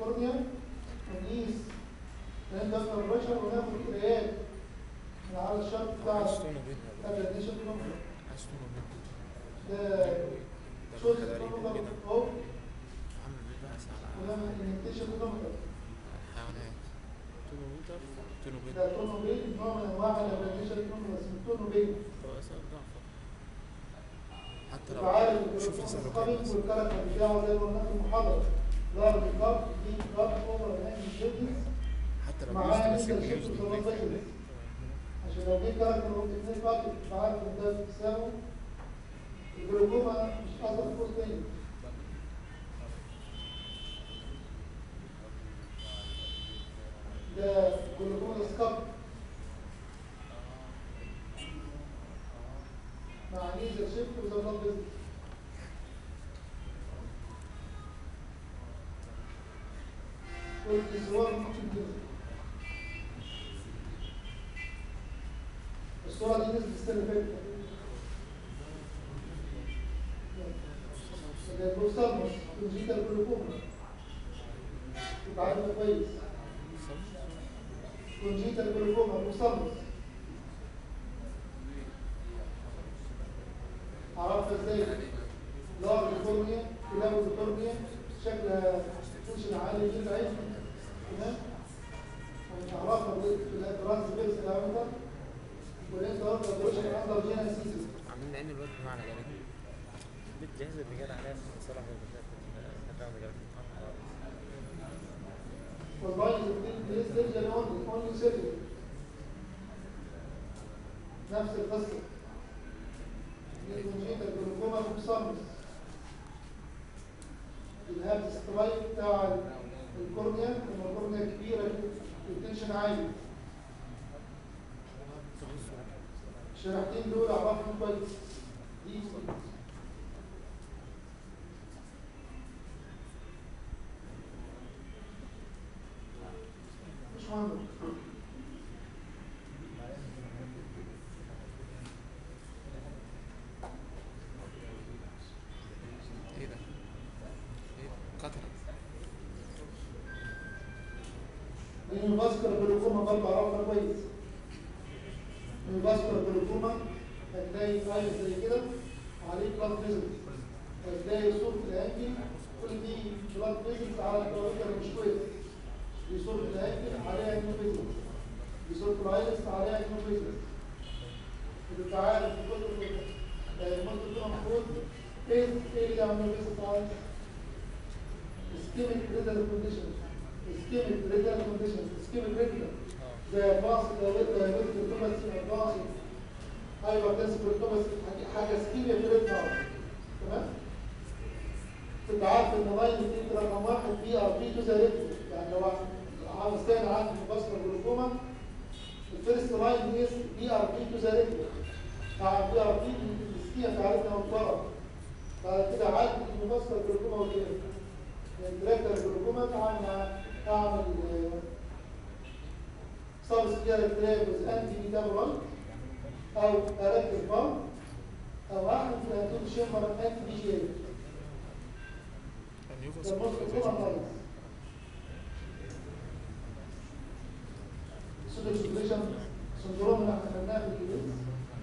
الكورنيا ونقيس نبدا في البشر وناخد قرايات من على الشرط بتاع عايزتونه بينا بقى. الراديشن كلومتر عايزتونه بينا ده ده شوز غريب كلومتر كده اهو عامل بحث على ولما الانكتيشن كلومتر الحيوانات تونو متر تونو بينا ده تونو بيل نوع من انواع الراديشن كلومتر اسمه تونو بيل هو أصلا ضعف حتى لو فعارف شوف لسانه الكابين كام والكاركتر بتاعه زي ما قلنا في المحاضره لارج كاب دي كاب اوفر هاند جيتنس حتى لو معاه جوزت انت مسك شفت جوز الصورات دي زي عشان لو جه كاركتر واثنين كاب عارف ان ده بتساوي الجلوكوما مش اثر فوق تاني ده جلوكوما سكاب مع نيزل شيفت وزبط بيزنس والازدواج ممكن كده الصورة دي نزلت السنة اللي فاتت ده البوسترموس كونجيتا الجلوكوما يبقى عارفها كويس كونجيتا الجلوكوما البوسترموس عرفها ازاي؟ لارج كورنيا كلاوي كورنيا شكلها فوشن عالي جدا عايز تمام؟ ونعرفها في الادراس بيرس كلاوي وانت قلت فوشن اندر جينا سيزون عاملين عين الواد بمعنى ذلك بتجهز الرجال عليها في صلاح الرجال والله بليز ديرجن اونلي اونلي سيرجن نفس القصه دي كونجيتا الجلوكوما بوكسامس الهاب سترايك بتاع الكورنيا لما الكورنيا كبيره التنشن عالي الشريحتين دول اعرفهم كويس دي مش مهم ايه ده؟ ايه قطر لان الباسكر جلوكوما برضه اعرفها كويس الباسكر جلوكوما هتلاقي ايس زي كده عليه بلاد فيزلز هتلاقي صورة الانجل كل دي بلاد فيزلز على الكوارتر مش كويس دي صورة الانجل عليها نيو فيزلز دي صورة الايس عليها نيو فيزلز اللي عارف كل المنطقة دي المفروض ايه ايه اللي عملوا فيزلز على ischemic renal conditions ischemic renal conditions ischemic renal زي باص الكتوباسي الباص ايوه تنسب الكتوباسي حاجه اسكيميا في الريتنا تمام تبقى عارف ان لاين دي رقم واحد بي ار بي تو زي يعني لو عاوز تاني عندي في بصر الجلوكوما الفيرست لاين از بي ار بي تو زي مع بي ار بي الاسكيميا بتاعتنا والطرف بعد كده عادي في بصر الجلوكوما وكده الديريكتور الجلوكوما تعمل اعمل سبسكيال تريبز انتي ميتابول او اركب بام او اعمل فلاتون شيمر انتي بي جي النيوفاس ده موست كومن نايز سودو سيتويشن سندروم اللي احنا خدناه في الكيبس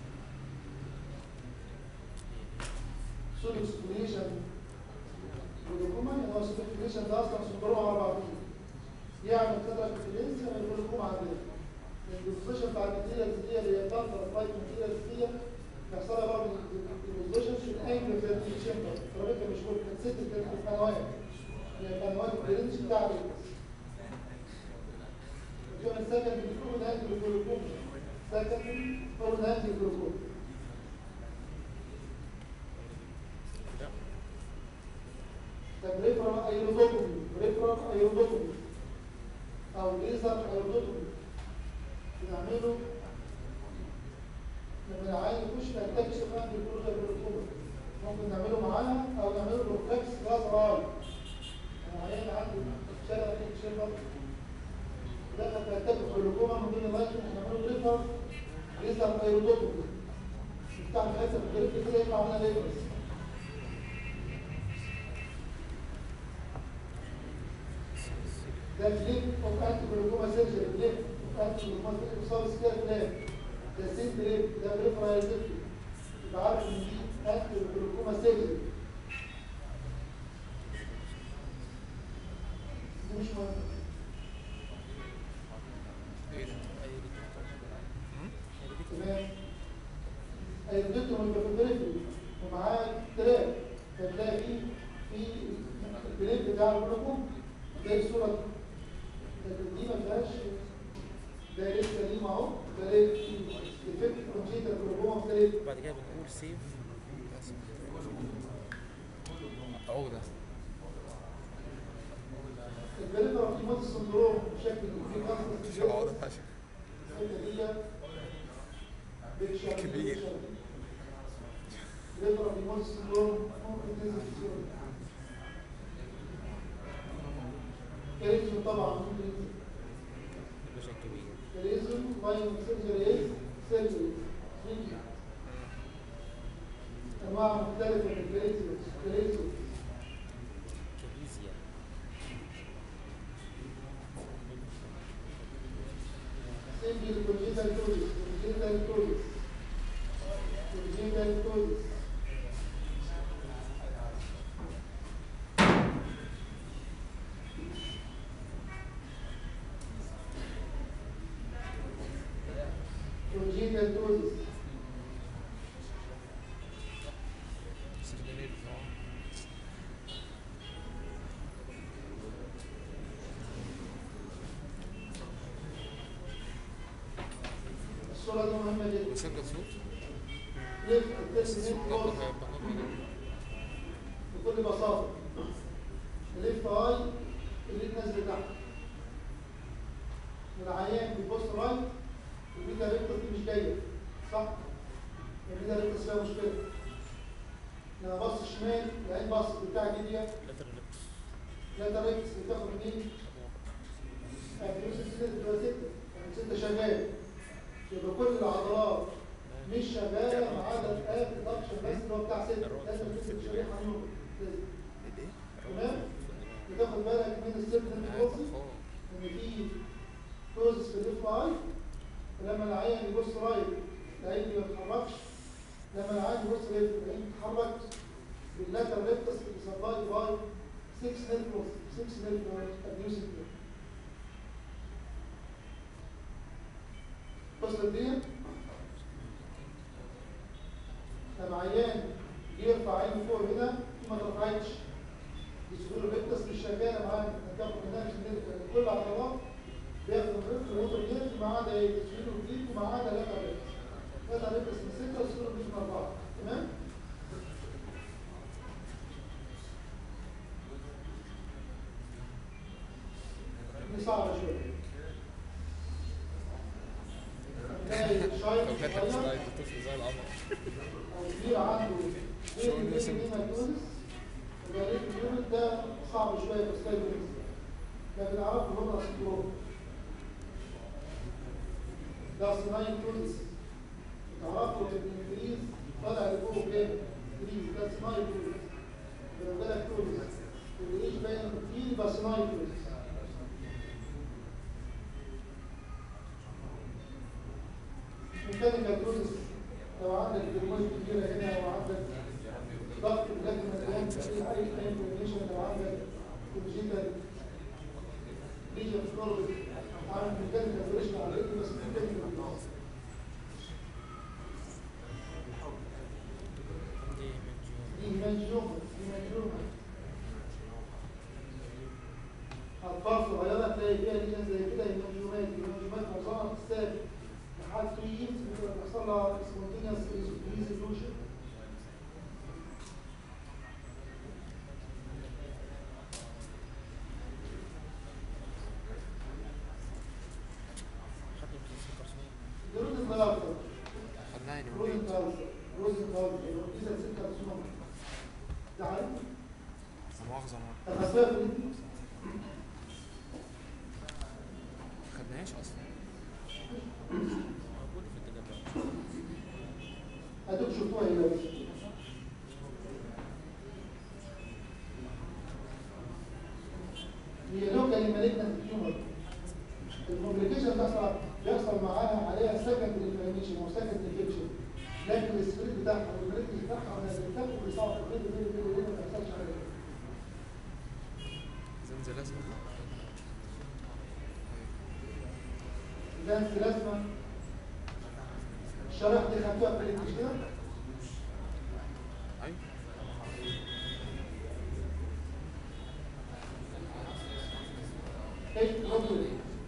سودو سيتويشن جلوكوما يعني هو سيتويشن ده اصلا سندروم على بعضه يعمل كده في الكيبس يعمل جلوكوما عندنا البوزيشن بتاع الماتيريالز دي اللي هي بتاعت الفايت ماتيريالز دي بيحصلها برضه البوزيشن في الانجل بتاعت الشمبر فرقتها مش كل كانت ست كانت في القنوات هي القنوات البرنس بتاع الريكس اليوم السكن بيكون هاند الجلوكوم سكن هو هاند الجلوكوم ده بريفرال ايرودوتومي بريفرال ايرودوتومي او ليزر ايرودوتومي بنعمله لما العين يخش نحتاج شفاف بيكون غير الرطوبه ممكن نعمله معاها او نعمله بروفلكس غاز راي العين عنده شلل شفر دخل في ارتكب الجلوكوما من ضمن اللايف نعمله ريفر ليزر ايرودوتومي بتاع الحته في الجلد كده يطلع منها ليبرس ده فليب اوف انتي جلوكوما سيرجري فليب اوف انتي جلوكوما سيرجري صار سكير فليب ده سين فليب ده بريفرايزيتي يبقى عارف ان دي انتي جلوكوما سيرجري دي مش مهم ايه ده؟ اي دكتور تمام هيديته من البريفري ومعاه تراك فتلاقي فيه في البريف بتاع الجلوكوم زي الصورة دي لكن دي ما فيهاش ده لسه سليم اهو ده ليه الفكر كونجيتا الجلوكوم ده ليه بعد كده بنقول سيف عقدة البريفرال فيموت السندروم بشكل في خاصة شو عقدة فشخ الحته دي بيكشر كبير. بريفرال فيموت السندروم ممكن تنزل في الصورة دي كاريزم طبعا ممكن ينزل الباشا الكبير كاريزم باين سيرجري سيرجري انواع مختلفه من الكاريزم كاريزم كبيزيا سيمبل كونجيتال كودس كونجيتال كودس كونجيتال كودس كونجيتال كودس سيرجري الصوره دي مهمه جدا مسجل صوت ليفت التست نقطة كودس هيبقى نقطة بكل بساطة الليفت اي اللي نازل تحت والعيان بيبص رايت والبيتا ريكتس دي مش جاية صح؟ البيتا ريكتس فيها مشكلة لما بص شمال العين بص بتاع جدية لتر لبس لا ريكتس بتاخد منين؟ فلوس الستة بتبقى ستة يعني ستة شغال يبقى كل العضلات مش شغالة ما عدا الاب الدكشن بس اللي هو بتاع ستة لازم تمسك شريحة منهم لازم تمام وتاخد بالك من السيرفن الكورسي ان في كوزس في الليفت اي ولما العين يبص رايت العين ما بيتحركش لما العين يبص ليفت العين بتتحرك باللاتر ريكتس بيسبلاي باي 6 نيرفوس 6 نيرفوس ابيوسيف وصلت دي لما عيان يرفع عينه فوق هنا ما ترفعتش بيسيبوا له ريكتس مش شغاله معاه هتاخد منها مش هنقدر كل عضلات بياخد الريكتس ويوتر نيرف ما عدا ايه بيسيبوا له جديد وما عدا لا ريكتس لا ريكتس من سته ويسيبوا له من اربعه تمام دي صعبه شويه تلاقي شايف لو كانت صغير سلايد الطفل زي القمر او كبير عنده شو الناس اللي- هيماتوزس يبقى ريت اليونت ده صعب شويه في ستايل بالنسبه لكن اعرفه بره سندروم ده صناعي تونس تعرفه بالانجليز طالع لفوق جامد انجليز ده صناعي تونس لو بالك تونس والريش باين كتير يبقى صناعي تونس ميكانيكال تونس لو عندك دموع كبيره هنا وعندك ضغط بجد مليان في اي انفلاميشن لو عندك كونجيتال ليجن كورد عامل ميكانيكال بريشن على الرجل بس ميكانيكال دي من جيوم دي منجومه دي منجومه اطفال صغيره تلاقي فيها ليجن زي كده هي منجومات المنجومات معظمها بتستهدف لحد 2 ييرز بيحصل لها سبونتينيوس ريزولوشن حد من الكرسون جرود النهارده خدناها يعني روز من النهارده روز النهارده كده ستة رسوم ده عارف لا مؤاخذة أنا الخسائر دي ما خدناهاش أصلا موجودة في الكتاب هدوك شفتوها هي مالتنا تيومر الكومبليكيشن بيحصل بيحصل معاها عليها سكند انفلاميشن او سكند انفكشن لكن السبريد بتاعها والبريد بتاعها ولا بتاخد بيصعب البريد بيري بيري بيري ما بيحصلش حاجه زنزل اسمه ده انت لازمه الشرح دي خدتوها في مش كده؟ ايوه ايش تروبي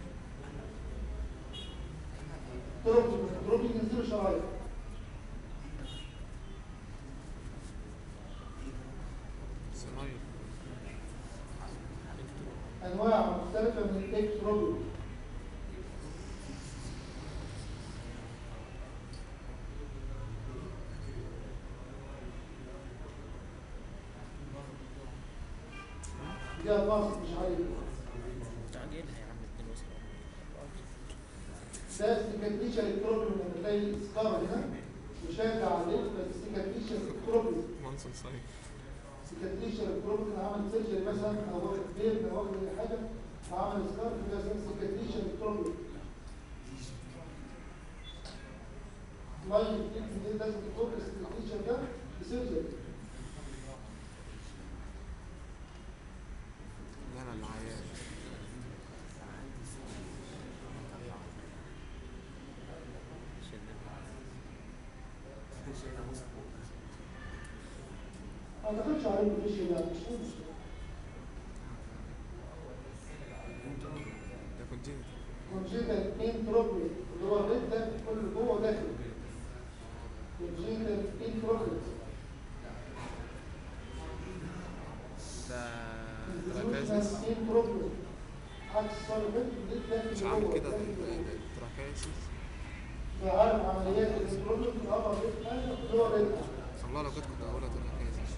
تروبي تروبي ينزلوا شرايط صنايع انواع مختلفه من الالكتروبي دي ادفانس مش عاليه تعجلها يا عم اتنين وصلوا ده استيكاتريشا الكتروبي لما تلاقي سكار هنا وشاكة عليه بس استيكاتريشا الكتروبي مانسون صايع استيكاتريشا الكتروبي كان عمل سيرجري مثلا او واخد بيرن او واخد اي حاجه فعمل سكار في ده استيكاتريشا الكتروبي لاين تريتمنت لازم تفك الاستيكاتريشا ده بسيرجري لا انا اللي عيان ما اعتقدش عليه الفيش ده مش مشكله ده كونجينيتال كونجيتال انتروبي اللي هو الريد ده كل جوه داخل كونجيتال انتروبي ده تراكازيس انتروبي عكس الصار الريد الريد داخل مش جوه عامل كده داخل جوه. تراكازيس فعارف عمليات الانتروبي في الابر ريد حاجه في اللور ريد حاجه والله لو كنت كنت هقولها تراكازيس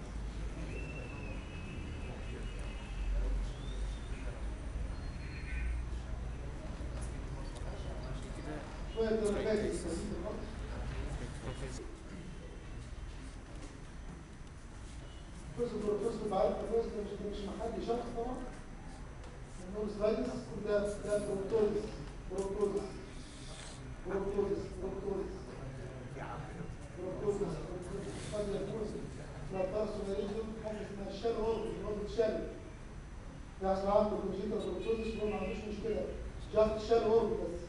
شويه درجات بسيطه خالص تراكازيس بص البروفيسور بعرف البروفيسور مش مش محل شخص طبعا النور سلايدس ده ده بروتوزس بروتوزس بروتوزس بروتوزس بروتوزس قد يكون لابارسوناليزم حاجه اسمها الشال هورمون هورمون الشال يحصل عنده كونجيتا بروتوزس وهو ما عندوش مشكله جاست الشال هورمون بس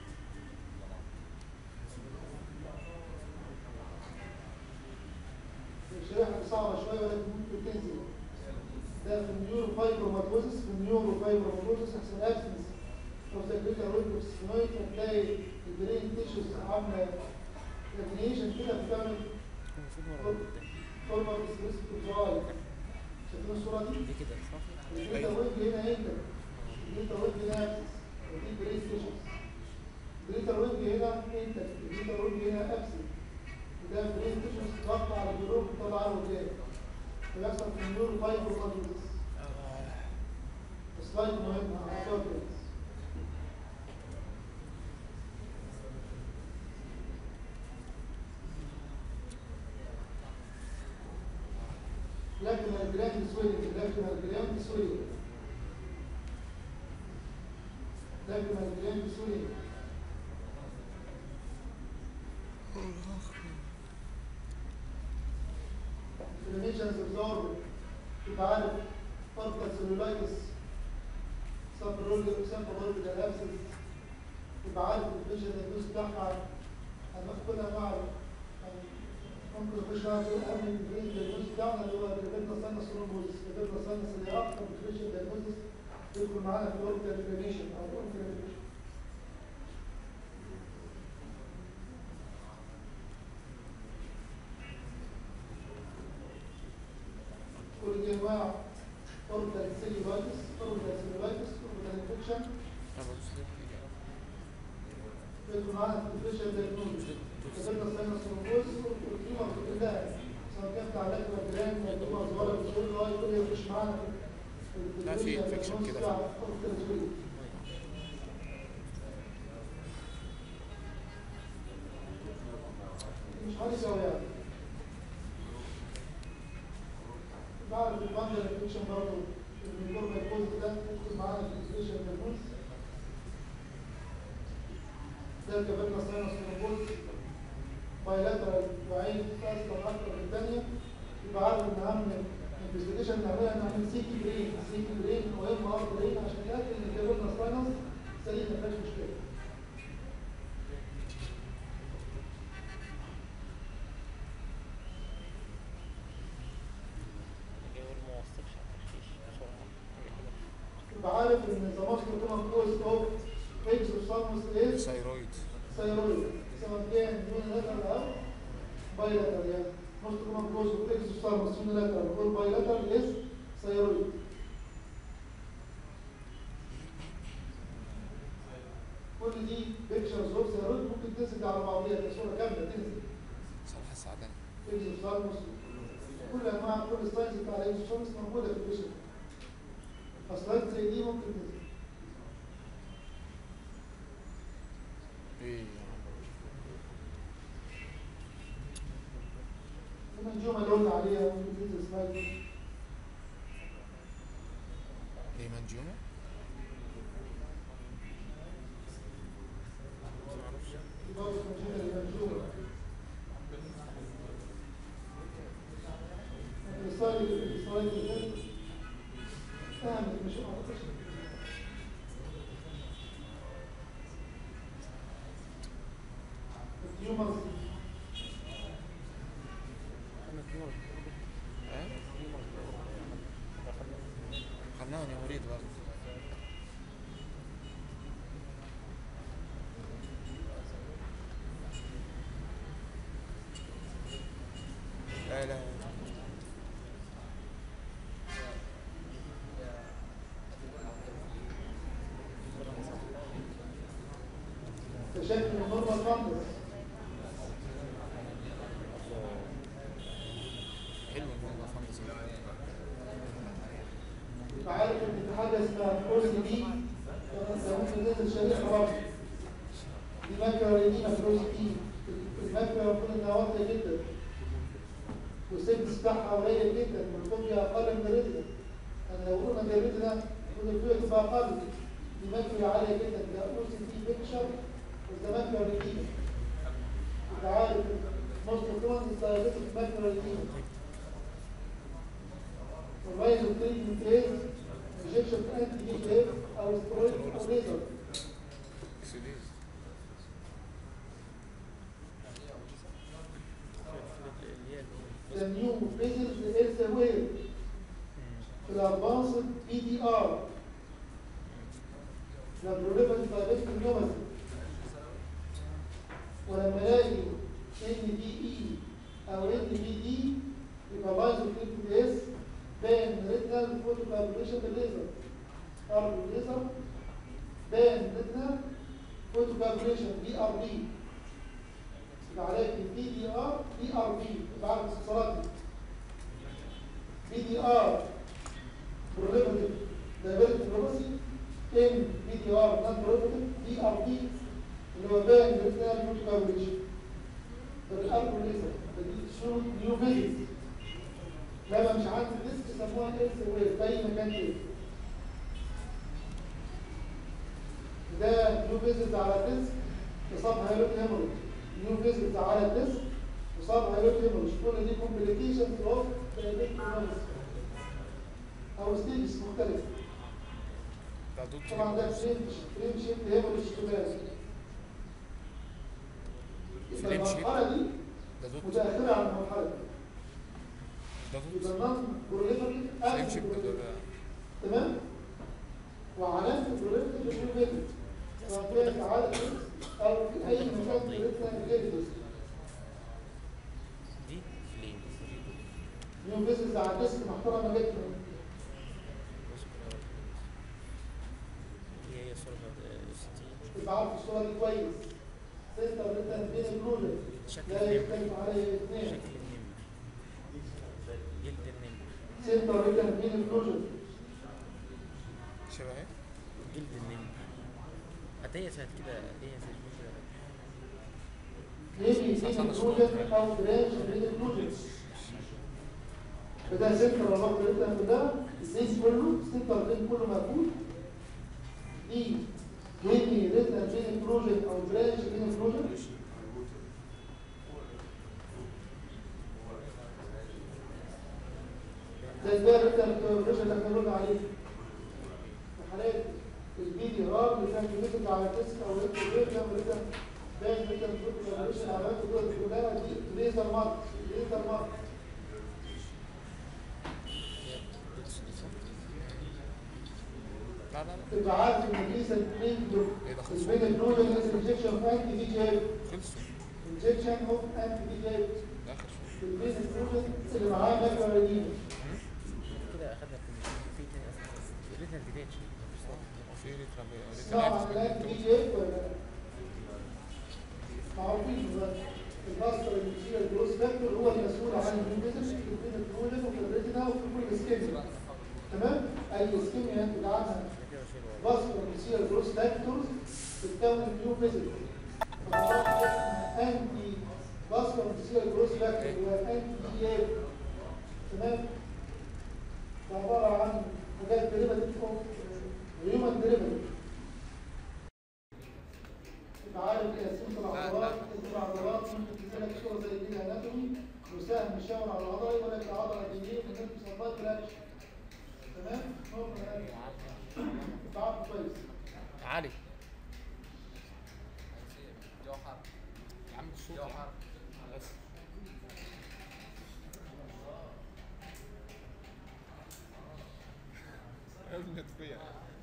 الشريحة صعبة شوية ولكن ممكن تنزل ده في النيورو فايبروماتوزس في النيورو فايبروماتوزس يحصل ابسنس اوف ذا جريتر ويب اوف سفينويد فتلاقي البرين تيشوز عاملة لاجنيشن كده بتعمل المفروض ورا قدام فورمال ريسبيرتوري شايفين الصورة دي؟ دي كده صح؟ الجريتر ويب هنا انت الجريتر ويب هنا ابسنس ودي البرين تيشوز الجريتر ويب هنا انت الجريتر ويب هنا ابسنس وده برين تيشوز ضغط على الجروب وطلع له قدام فيحصل في النور فايبروماتوزس سلايد مهم على الكورتكس لكن الجراند سويلنج لكن الجراند سويلنج لكن الجراند سويلنج inflammations absorbed تبقى عارف فرقة cellulitis سبرولوجيا سبرولوجيا abscess تبقى عارف الفيجن الدوز بتاعها أنا كل أنواع يعني ممكن نخش على طول قبل الفيجن الدوز بتاعنا اللي هو الريبيرنا ساينس ثرومبوزيس الريبيرنا ساينس اللي هي أكتر من الفيجن دايجنوزيس يدخل معانا في الأوربيتال انفلاميشن أو الأوربيتال كل دي انواع اوربيتال سيلولايتس اوربيتال سيلولايتس اوربيتال انفكشن طبعا مش يدخل معانا في الفيشن دايجنوز كتبنا ساينس ثرومبوز والقيمه كلها سواء كانت علاج مجران قيمه صغيره مش كل واحد كل يخش معانا في لا، في infection كده. في مش حاجه سويه يعني بعد الباندر انفكشن برضه الكوربا الكوز ده يدخل معانا كومبليكيشن بالموس ده كبرنا ساينس ثرومبوز بايلاترال وعين اصلا اكتر من الثانيه يبقى عارف ان اهم انفستيجيشن نعملها نعمل سي تي برين سي تي برين وام ار برين عشان نتاكد ان كبرنا ساينس سليم ما فيهاش مشكله يجي يقول ما وصلش على التشخيص بسرعة يبقى عارف ان ذا ماسك كومن كوز اوف اكزوسالموس از ثايرويد ثايرويد سواء كان يونيلاترال او بايلاترال يعني most common cause of exosalmus unilateral or bilateral is thyroid. كل دي بيكتشرز اوف ثايرويد ممكن تنزل على بعضيها كصوره كامله تنزل صالح السعداني اكزوسالموس كل انواع كل الساينز بتاع الاكزوسالموس موجوده في البيشن اصلا زي دي ممكن تنزل ايه المنجومه اللي قلنا عليها ممكن تنزل سلايد هيمانجيوما بس معرفش برضه المنجومه المنجومه السلايد السلايد اللي فاتت فهمت مش أعرفش. التيومرز أنا في مرة ايه في مرة خلناها نيوريد برضه لا لا تشكل النورمال فاندس حلو الموضوع فانتسي يبقى عارف ان في حاجه اسمها او سي دي ممكن تنزل شريحه برضه دي ماكرا ريدينا في الاو سي دي الماكرا المفروض انها واطيه جدا والسيكس بتاعها قليل جدا المفروض فيها اقل من الريتنا انا لو قلنا ان الريتنا المفروض الفيها تبقى اقل دي ماكرا عاليه جدا ده او سي دي بيكشر وده ماكرا ريدينا يبقى عارف most of the ones diabetic macular edema والرايز التريتمنت ايه؟ انجكشن انتي دي ايه او سترويد او ليزر اكسيديز اللي هي ذا نيو فيزلز از وير في الادفانسد بي دي ار ذا بروليفنت دايبيتك نيوماسي ولما الاقي ان دي اي او ان بي دي يبقى لايزو تريتمنت اس بان ريتنال فوتو كالكوليشن بالليزر ار بالليزر بان ريتنال فوتو كالكوليشن بي ار بي يبقى عليك بي دي ار بي ار بي يبقى عارف الاختصارات دي بي دي ار بروليفرتيف دايبيتك نيوروباثي ام بي دي ار نون بروليفرتيف بي ار بي اللي هو بان ريتنال فوتو كالكوليشن ده بالاربو ليزر بدي شو نيو فيزيت لما مش عارف الديسك يسموها اس ويف في اي مكان ايه ده نيو فيزيت على الديسك اصاب هايلوت هيموريج نيو فيزيت على الديسك اصاب هايلوت هيموريج كل دي كومبليكيشنز اوف او ستيجز مختلفه بتاع دكتور طبعا ده فريم فريم شيب هيموريج كمان يبقى فريم شيب؟ المرحله دي ده دكتور متاخره عن المرحله دي ده يبقى دكتور النون بروليفري فريم شيب ده تمام وعلامة البروليفري بيكون فيتر سواء كان في عادة أو في أي مكان بروليفري غير الجسم دي فلين نيو بيزنس على الجسم محترمة جدا هي هي صورة ستين تبقى عارف الصورة دي كويس سنتر ريتن بين البروليفري شكل لا النمر يختلف عليه اثنين شكل النمر جلد النمر سنتر ريتن بين البروليفري شبه ايه؟ جلد النمر هتهي ساعة كده هي زي كده ليه بين البروليفري أو برانش بين البروليفري فده سنتر الربط ريتن ده الزيت كله سنتر ريتن كله مقبول any retinal vein occlusion او branch vein occlusion زي ده retinal occlusion اللي احنا قلنا عليه في حالات البي دي ار اللي كان بيكتب على الديسك او الريتم كان ريتم باين ريتم فوتوغرافيشن العمليات دول كلها دي ليزر مارك ليزر مارك لا لا لا تبقى عارف ان الريسنت تريتمنت ايه ده خلصوا البين البروجن انجكشن اوف انتي دي جي خلصوا انجكشن اوف انتي دي جي ده اخر شويه البين البروجن اللي معاه ماكرولين كده اخدنا في في تاني اصلا ريتنا ديتاتش مش صح وفي ريترا اسمعوا عن الانتي دي جي ولا لا؟ معروفين دلوقتي الباستر المشير الجروس فاكتور هو المسؤول عن البيزنس في البين البروجن وفي الريتنا وفي كل سكيم تمام؟ اي سكيم ينتج عنها كده شيء vascular بتصير جروس فاكتورز بتكون نيو فيزيك انتي vascular بتصير جروس فاكتور هو الانتي دي اي تمام ده عباره عن حاجات ديريفاتيف اوف هيومن ديريفاتيف تبقى عارف تقسيم العضلات تقسيم العضلات ممكن تسالك صوره زي دي اناتومي وسهم مشاور على العضله يقول لك العضله دي ايه من غير تصنفات رياكشن تمام؟ نورمال رياكشن تعرف كويس علي يا عم الصوت يا عم بس لازم نتفيع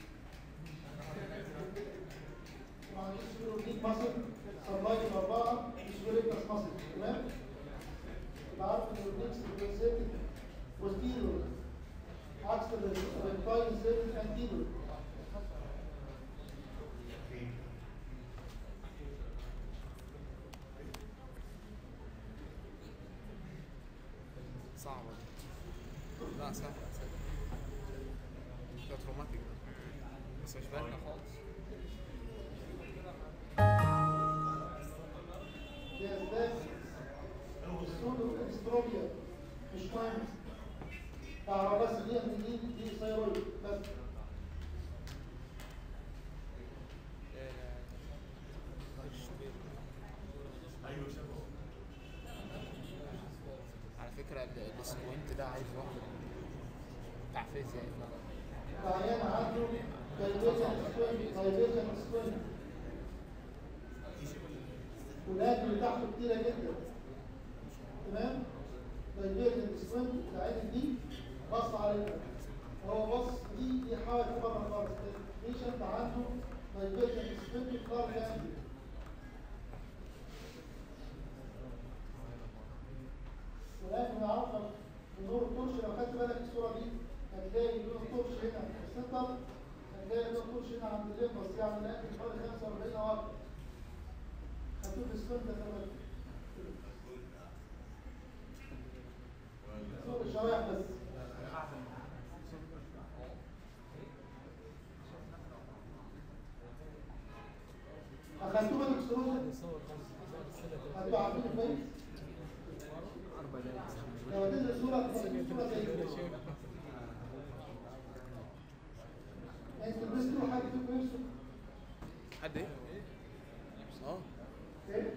طبعا السيروبيك ماسل سبلاي الأربعة السيروبيك ماسل تمام؟ يبقى عارف إن الريكس بيزيد بوستيرور عكس الريكتاين زيد انتيرور صعبة دي لا سهلة سهلة ده تروماتيك ده بس مش باينة خالص دي أسباب السودو اكستروبيا مش مهم تعرف بس دي إن دي دي ثيرويد بس على فكرة ال- السكوينت ده عايز واحد بتاع فيزياء العيان عنده دايفيجن سكوين دايفيجن سكوين ولاد اللي تحته كتيرة جدا تمام دايفيجن سكوين العين دي بص عليها هو بص دي دي حاجة بره خالص البيشنت عنده دايفيجن سكوين في الكار جنبي ولكن نعرفها من نور الترش لو خدت بالك الصورة دي هتلاقي نور الترش هنا في السنتر هتلاقي نور الترش هنا عند الليمبس يعني الاكل حوالي 45 او اكتر هتشوف السنتر كمان صور الشرايح بس اخدتوها الاكستروجن انتوا عارفين كويس لو تنزل صورة صورة زي كده انتوا بتسمعوا حاجة فيكم نفسه حد ايه؟ اه ايه؟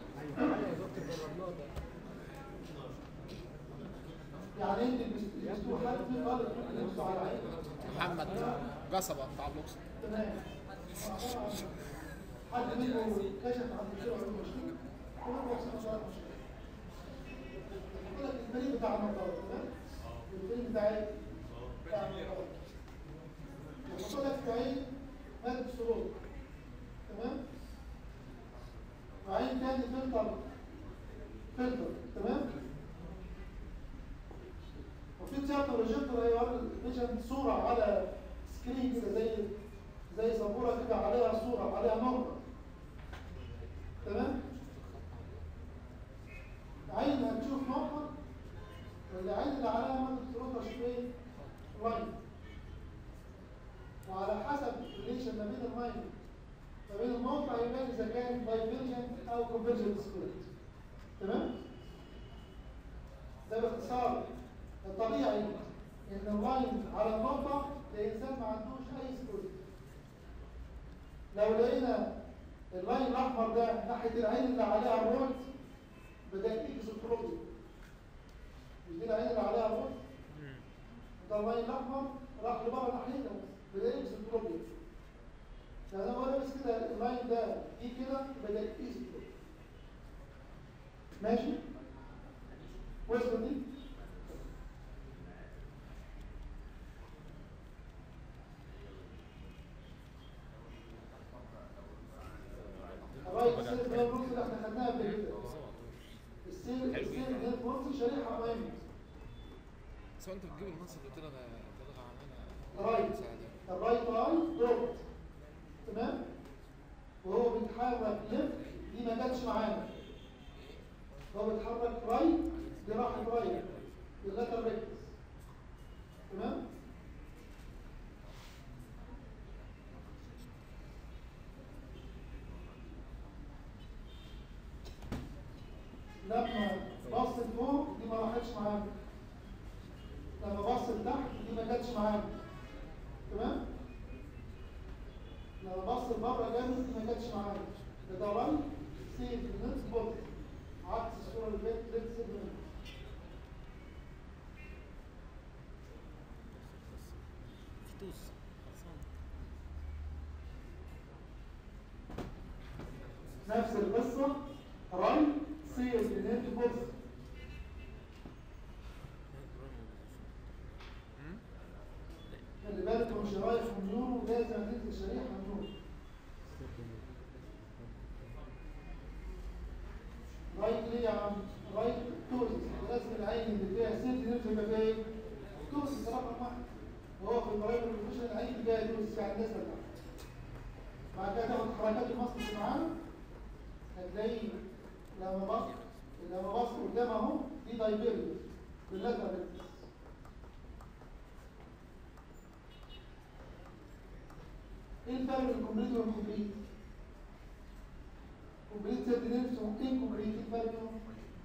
يعني انت بتسمعوا حاجة فيكم قال فيكم نفسه على عينك محمد قصبة بتاع اللوكس تمام حد منكم كشف عن دكتور علوم مشكلة كل واحد صار مشكلة يقول لك الفريق بتاع النظارة تمام الفريق بتاع ايه؟ بتاع النظارة يحط لك في عين مادة سرور تمام وعين تاني فلتر فلتر تمام وفي تياتر بروجيكتور هيوري البيشنت صورة على سكرين كده زي زي سبورة كده عليها صورة عليها نقطة تمام عين هتشوف نقطة والعين اللي عليها مادة سرور تشويه لاين وعلى حسب الريليشن ما بين اللاين ما بين النقطة هيبان إذا كان دايفيرجنت أو كونفرجنت سكوير تمام؟ ده باختصار الطبيعي ان اللاين على النقطة الانسان ما عندوش اي سكوت لو لقينا اللاين الاحمر ده ناحيه العين اللي عليها الروت بدا اكزوتروبيا مش دي العين اللي عليها الروت مم. ده اللاين الاحمر راح لبره ناحيتها بدا اكزوتروبيا فانا بقول بس كده اللاين ده دي كده بدا اكزوتروبيا ماشي وصلت دي الرايت السير ده البروكس اللي احنا خدناها قبل كده السير السير ده البروكس شريحه مهمه بس هو انت بتجيب النص اللي قلت لها تلغى عنها رايت مساعدة الرايت اي دوت تمام وهو بيتحرك ليفت دي ما جاتش معانا هو بيتحرك رايت دي راحت رايت باللاتر ريكتس تمام لما بص لفوق دي ما راحتش معانا لما بص لتحت دي ما جاتش معانا تمام لما بص لبره جامد دي ما جاتش معانا ده ده رايت سيف نفس بوت عكس الصوره اللي فاتت ليفت سيف فتوس خلصان نفس القصه رايت سيف نفس بوت امم خلي بالك هو مش رايح من نور لازم تنزل شريحه من نور رايت ليه يا عم؟ رايت توزس لازم العين اللي فيها سيف نفس يبقى فيها ايه؟ توزس رقم واحد وهو في البرايمري بروفيشن العين اللي فيها توزس يعني النسبه بتاعتها بعد كده تاخد حركات المصل اللي معاه هتلاقي لما بص لما بص قدام اهو دي دايبيريوس باللاتر ريكتس ايه الفرق بين الكومبليت والكومبليت؟ كومبليت سيت نفسه وممكن كومبليت ايه الفرق بينهم؟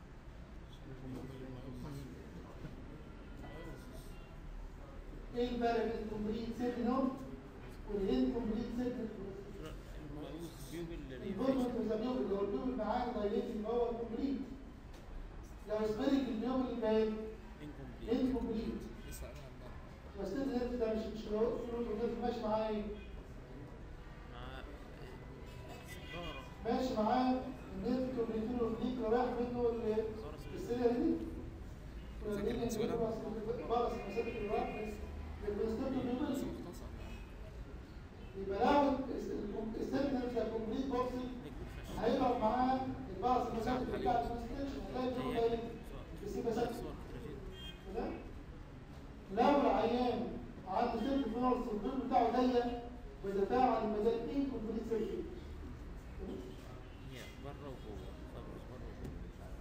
ايه الفرق بين الكومبليت سيت نوت والانكومبليت سيت بيوبل البوزمنت والزبيوب اللي هو البيوب معاه دايليت اللي هو الكومبليت لو سبيريك البيوب اللي بقى انكمبليت انكومبليت لسه قالها امبارح بس السيت نفسه ده مش مش فلوس ماشي معاه ايه؟ مع سجارة ماشي معاه النت كومبليتين والبليك اللي رايح منه ال- السيريا دي ذاكر السؤال. بارس مسافه الراح للبروستات بس بيبل مختصر يبقى لو السيجنال ده كومبليت بوكسي هيضرب معاه البارس المسافه بتاع البروستيشن هتلاقي الجو ده ايه؟ بيسيبها ساكته تمام؟ لو العيان عنده سيرت فينورس والبيل بتاعه ضيق بيتفاعل المجال انكمبليت سيركل هي بره وجوه فبرز بره وجوه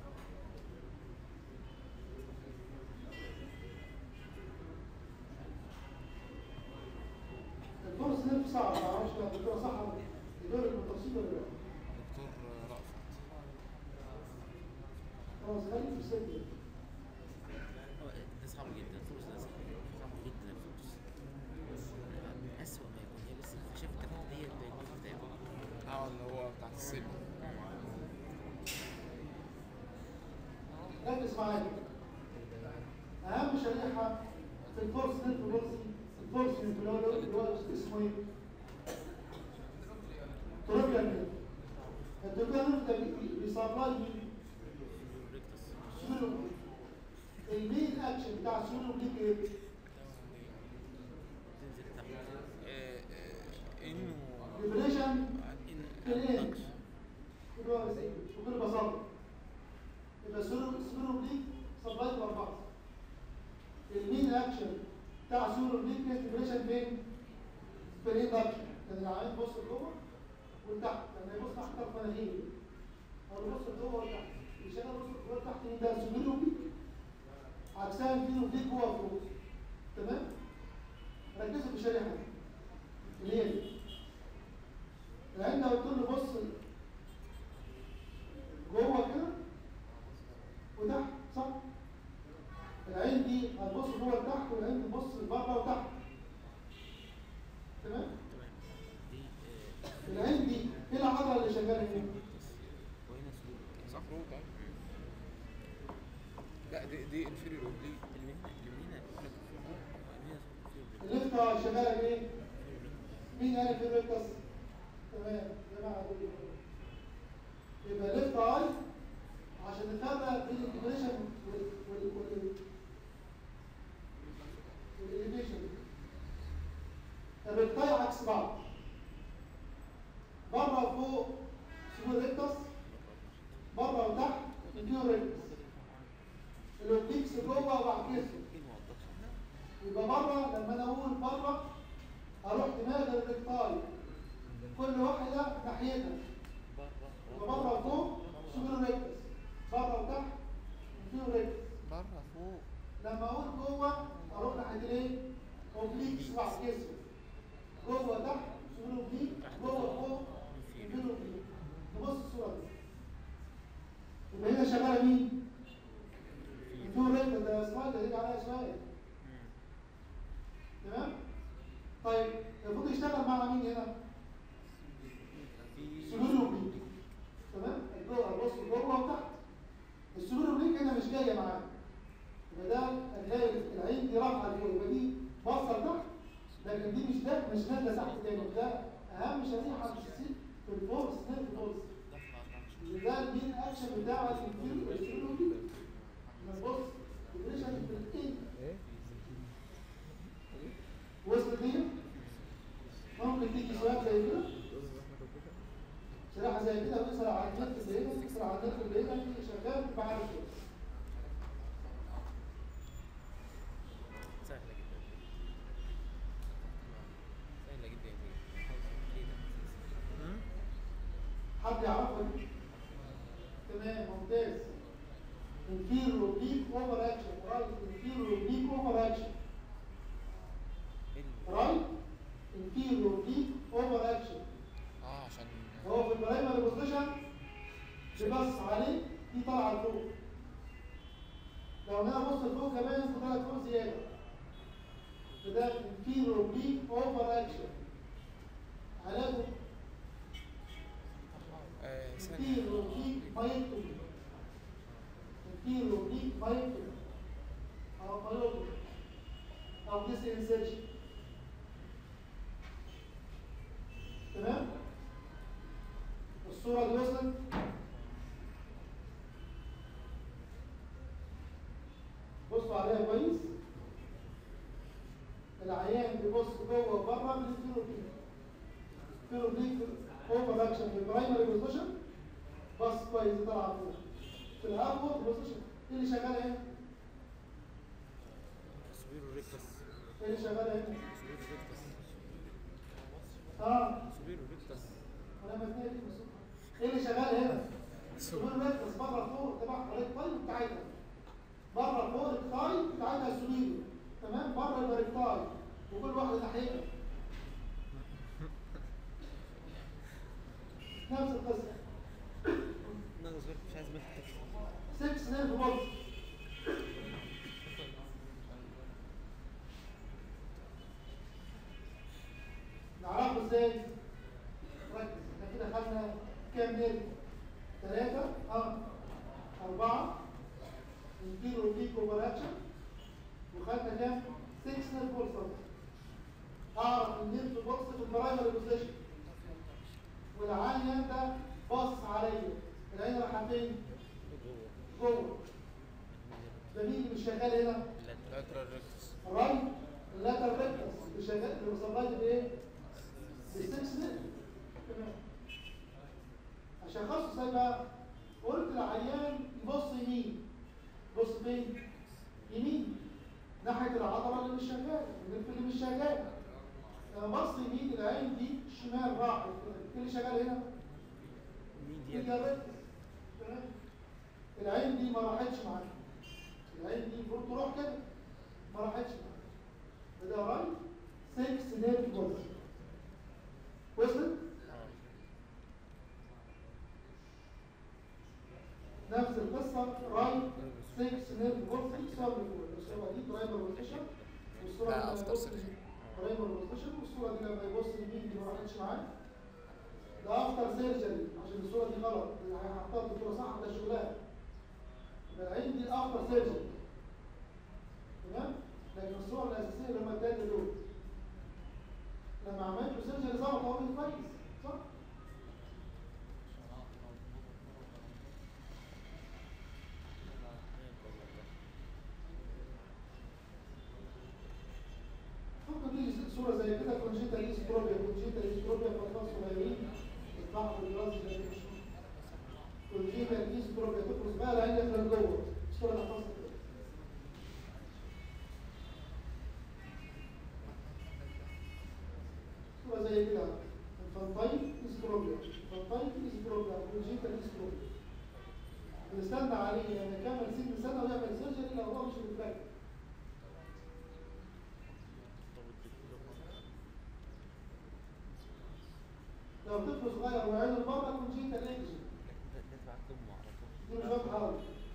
الدور السنين صعب ما اعرفش لو الدكتوره صح ولا لا. الدور بالتفصيل ولا لا دكتور رأفت هو صغير في السن هو ده صعب جدا الفلوس ده صعب صعب جدا الفلوس أسوأ ما يكون هي لسه اكتشفت هي الدايجنوز بتاعه اه اللي هو بتاعت السن ركز معايا اهم شريحه في الفورس نيرف بولسي الفورس نيرف اللي هو اللي هو اسمه ايه؟ تروبيا نيرف التروبيا نيرف ده بي- بيسبلاي مين؟ ريكتس سيولو المين اكشن بتاع السيولو بليك ايه؟ تنزل تحت آه، آه، انه ديبريشن ان كلين التاتش بكل بساطه يبقى سيولو سيولو بليك سبلاي باربعه المين اكشن بتاع سيولو بليك كان ديبريشن فين؟ في الاندكشن كان العيان بص لجوه ولتحت لما يبص تحت طرف مناخيره او يبص لجوه ولتحت مش انا بص لجوه لتحت مين ده سيولو بليك عكسها الفيلو بليك جوه فوق تمام؟ ركزوا في الشريحه دي اللي هي دي لان قلت له بص جوه كده وتحت صح العين دي هتبص جوه لتحت والعين تبص لبره وتحت تمام تمام دي آه، العين شغال هنا وهنا سلوك صح روت أهي. لا دي دي انفيريور اوبليك اللي من هنا اللي من هنا يقول لك فوق ومن هنا فوق الليفت اي شغاله بايه؟ مين قال في الريكتس؟ تمام يا جماعه دول يبقى ليفت اي عشان نفرق بين الديبريشن وال وال والإليفيشن الريكتاي عكس بعض بره وفوق سمول ريكتس بره وتحت انتيور ريكتس الاوبليكس جوه وعكسه ايه ما وضحش يبقى بره لما انا اقول بره اروح دماغ الريكتاي كل واحده ناحيتها يبقى بره وفوق سمول ريكتس بره وتحت انتيور ريكتس بره فوق لما اقول جوه اروح ناحيه الايه؟ اوبليكس وعكسه جوه تحت سمول اوبليك جوه فوق سمول اوبليك نبص الصوره دي يبقى هنا شغاله مين؟ انتيور ريكتس ده سلايد هيجي عليها سؤال تمام طيب المفروض يشتغل مع مين هنا في سلول اوبليك تمام جوه بص جوه وتحت السلول اوبليك هنا مش جايه معانا يبقى ده هتلاقي العين دي رافعه لفوق يبقى دي باصه لتحت لكن دي مش ده مش نازله تحت تاني ده اهم شريحه في السي في الفورس نيرف فورس ده المين اكشن بتاع السلول اوبليك بص الريشن في الايه ايه وصلت دي ممكن تيجي سؤال زي كده شريحه زي كده ويسرع على النت اللي هنا يسرع على النت اللي هنا يجي شغال بعد كده سهلة جدا سهلة جدا كده حد يعرفها دي تمام ممتاز inferior oblique over action right inferior oblique over action right inferior oblique over action اه عشان هو في البرايمري بوزيشن بيبص عليه دي طالعه لفوق لو انا ابص لفوق كمان يبقى طلعت فوق زياده فده inferior oblique over action علاجه آه ثانية inferior oblique myectomy inferior oblique myectomy او myectomy او disc insertion تمام الصورة دي وصلت بصوا عليها كويس العيان بيبص جوه وبره من الفيروبليك الفيروبليك اوفر اكشن في البرايمري بوزيشن بص كويس طلع فوق في الابورد بوزيشن ايه اللي شغال هنا؟ سوبيرو ريكتس ايه اللي شغال هنا؟ سوبيرو ريكتس اه سوبيرو ريكتس انا ما دي بص ايه اللي شغال هنا؟ السولار ريكتس بره فوق تبع الريكتاي بتاعتها بره فوق الريكتاي بتاعتها السوليدو تمام بره الريكتاي وكل واحد ناحيتها نفس القصه ناقص غير مش عايز منك 6 نيرف بولز نعرفه ازاي؟ ركز احنا كده خدنا كام نيرف؟ ثلاثة اه أربعة انتيرو بيك اوفر اكشن وخدنا كام؟ 6 نيرف بولز اعرف النيرف بولز في البرايمري بوزيشن والعين ده باص عليا العين رايحة فين؟ جوه ده مين اللي شغال هنا؟ لاترال ريكتس الرايت اللاتر ريكتس اللي شغال اللي مسمى بايه؟ بالسكس نيرف تمام عشان خاصه ازاي بقى؟ قلت للعيان يبص يمين بص فين؟ يمين ناحيه العضله اللي مش شغاله النرف اللي مش شغال لما بص يمين العين دي شمال راحت ايه اللي شغال هنا؟ مين دي دي ريكتس تمام العين دي ما راحتش معاك العين دي المفروض تروح كده ما راحتش معاك فده رايت 6 نيرف بولز وصلت نفس القصه رايت 6 نيرف بولز دي الصوره اللي فوق الصوره دي برايمر بوزيشن والصوره لا، دي after لما يبص surgery. برايمر بوزيشن والصوره دي لما يبص يمين دي ما راحتش معاك ده افتر سيرجري عشان الصوره دي غلط هحطها الدكتوره صح ده شغلها يبقى العين دي افتر سيرجري تمام لكن الصور الاساسيه اللي هم الثلاثه دول لما عملت له سيرجري ظبط هو كويس صح ممكن تيجي صورة زي كده كونجيتا ايستروبيا كونجيتا ايستروبيا في أطفال صغيرين الضعف الدراسي ده مش كونجيتا ايستروبيا تفرز بقى العين يخرج جوه الصورة اللي حصلت كده صورة زي كده انفانتايل ايستروبيا انفانتايل ايستروبيا كونجيتا ايستروبيا بنستنى عليه يعني يكمل ست سنة ويعمل سيرجري لو هو مش متفاجئ لو طفل صغير وعينه بره كونجيتا الاكشن ندفع دمه على طول دي مش واضحه قوي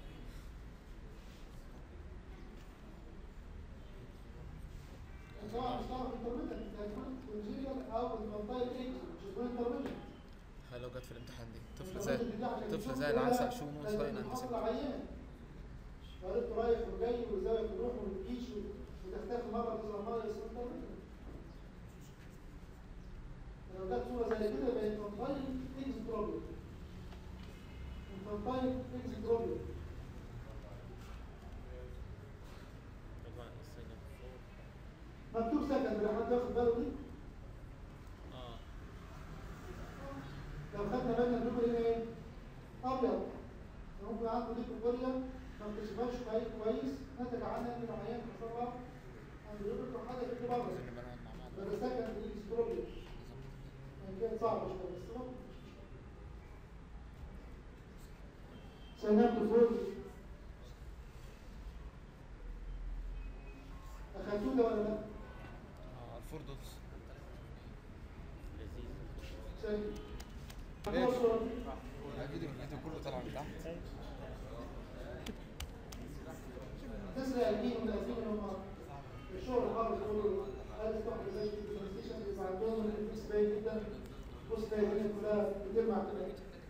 طبعا مش هتعرف انترميتنت انت هتكون كونجيتال او انفانتايل اكشن مش هتكون انترميتنت هل لو جت في الامتحان دي طفل زي طفل زي العسل شو نو ساين اند سيمبتوم عرفت رايح وجاي وزاويه تروح وما تجيش وتختفي مره تظهر مره اسمها انترميتنت لو جت صوره زي كده يبقى انفانتايل اكس بروبلم انفانتايل اكس بروبلم طبعا السنة فوق مكتوب سكند حد واخد باله دي اه لو خدنا بالنا اللون هنا ايه؟ ابيض ممكن عنده دي كوريا ما بتشوفهاش كويس كويس نتج عنها ان العيان حصل لها عنده لون حاجه في بره عايزين نبقى نقعد مع بعض ده سكند دي استروبيا يعني كانت صعبه شويه بس هو سنبت فوق اخدتوه ده ولا لا؟ اه الفور دوتس لذيذ سيد ليه؟ الصورة دي؟ الفيديو الفيديو كله طالع من تحت تسرع الجيل من الأسين هم الشغل الحر كله هذا يفتح زي البلايستيشن بيبقى عندهم الفيس باين جدا بص تلاقي الدنيا كلها بتجمع كده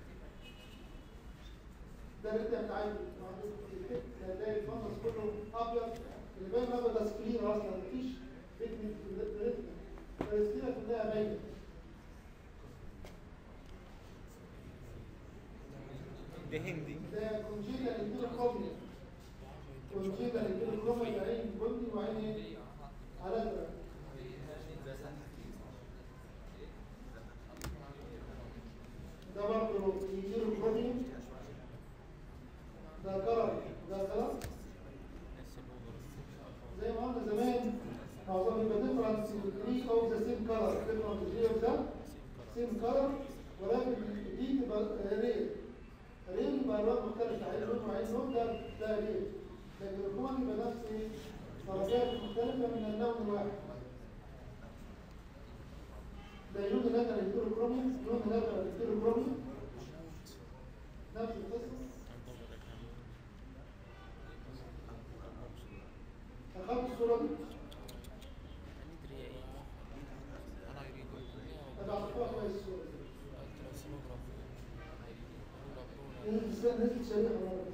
ده الريتم بتاعتي تلاقي الفنس كله ابيض اللي باين ابيض ده سكرين اصلا مفيش بيجمنت في الريتم السكرين كلها باينه ده هندي ده كونجيتا الانتيروكروميا كونجيتا الانتيروكروميا عين بني وعين ايه؟ على ازرق ده برضه الانتيروكروميا ده كرم ده كرم نفس الأوفر زي ما قلنا زمان معظم يبقى ديفرنس في او ذا سيم كلر ديفرنس في اوف ذا سيم كلر ولكن دي تبقى رير رير يبقى الوان مختلفة عين لون وعين لون ده ده رير لكن الكون يبقى نفس ايه؟ درجات مختلفة من اللون الواحد ده لون الأزرق الكروميوم لون الأزرق الكروميوم نفس القصة أنضبط الكلام أخدت الصورة دي هندري ايه انا يريد أبعتها كويس الصورة دي التراسونوجرافي نزلت نزلت شريحة مرة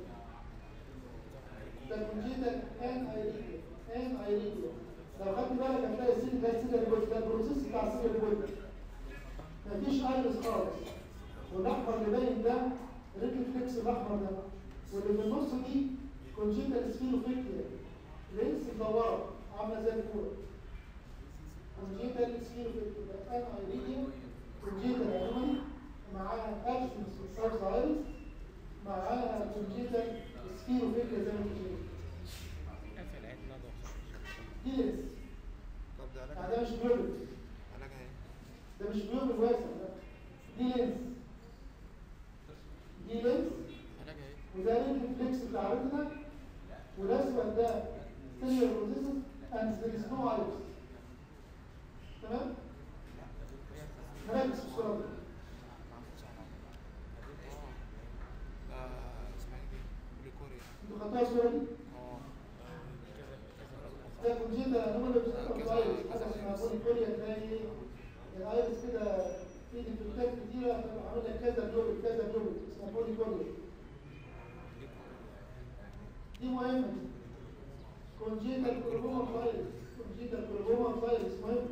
ده كونجيتا ان ايريديا ان ايريديا لو خدت بالك هتلاقي السن ده السن البوت ده البروسيس بتاع السن البوت مفيش ايرس خالص والاحمر اللي باين ده ريفلكس الاحمر ده واللي في النص دي كونجيتا سفيروفيكتيا لينس مدوره عامله زي الكوره كونجيتا سفيروفيكتيا ان ايريديا كونجيتا الانومالي معاها ابسنس اوف ايرس معاها كونجيتا سفيروفيكتيا زي ما انت شايف قفل عيد نضر دي لينس طب ده يعني علاجها ده مش بيوبل علاجها ايه؟ ده مش بيوبل واسع ده دي لينس دي لينس علاجها ايه؟ وده الريفلكس بتاع الريتنا والاسود ده ستيريو بروسيسز اند ذير از نو ايرس تمام؟ نركز في الصوره دي ده اسمها ايه دي؟ بوليكوريا انتوا خدتوها الصوره دي؟ اه ده كونجيتا انومالي بتاعت الايرس حاجه اسمها بوليكوريا تلاقي الايرس كده في في ديفكتات كتيره فعمل لك كذا بلوبل كذا بلوبل اسمها بولي كولر دي مهمه دي كونجيتال كروموما فايروس كونجيتال كروموما فايروس مهم